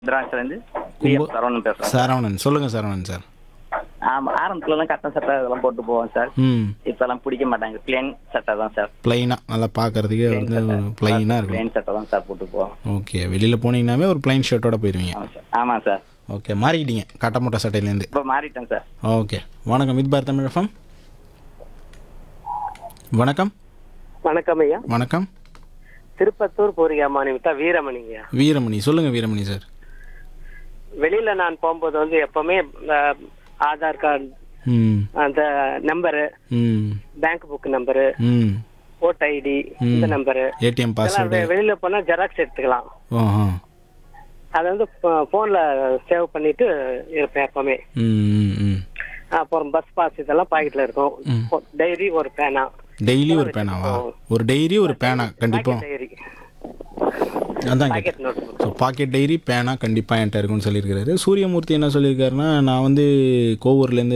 திராட்சைலேருந்து PF Saravanan பேசுகிறேன் சரவணன் சொல்லுங்கள் Saravanan sir ஆமாம் ஆரம்பத்துலலாம் கட்டன் சட்டை இதெல்லாம் போட்டு போவோம் சார் ம் இப்போல்லாம் பிடிக்க மாட்டாங்க பிளேன் சட்டை தான் சார் பிளைனாக நல்லா பார்க்கறதுக்கே வந்து பிளைனாக இருக்கும் பிளேன் சட்டை தான் சார் போட்டு போவோம் ஓகே வெளியில் போனீங்கன்னாவே ஒரு பிளைன் ஷர்ட்டோட போயிடுவீங்க ஆமாம் சார் ஆமாம் சார் ஓகே மாறிக்கிட்டீங்க கட்டமுட்டை சட்டையிலேருந்து இப்போ மாறிட்டேன் சார் ஓகே வணக்கம் வித் பார் தமிழ் எஃப்எம் வணக்கம் வணக்கம் ஐயா வணக்கம் திருப்பத்தூர் பூரிகா மாநிலத்தா வீரமணிங்க வீரமணி சொல்லுங்கள் வீரமணி சார் வெளியில நான் போகும்போது வந்து எப்பவுமே இந்த ஆதார் கார்டு ம் அந்த நம்பரு ம் பேங்க் புக் நம்பரு ம் ஓட் ஐடி இந்த நம்பரு ஏடிஎம் பாஸ்வேர்டு இதெல்லாம் வெளியில போனா ஜெராக்ஸ் எடுத்துக்கலாம் ஓஹோ அதை வந்து போன்ல சேவ் பண்ணிட்டு இருப்பேன் எப்பவுமே ம் ம் ம் அப்புறம் பஸ் பாஸ் இதெல்லாம் பாக்கெட்ல இருக்கும் டைரி ஒரு பேனா டெய்லி ஒரு பேனாவா ஒரு டெய்ரி ஒரு பேனா கண்டிப்பாக டைரி அதான் pocket notebook so pocket diary பேனா கண்டிப்பாக என்கிட்ட இருக்குன்னு சொல்லியிருக்காரு சூரியமூர்த்தி என்ன சொல்லியிருக்காருன்னா நான் வந்து கோவூர்லேருந்து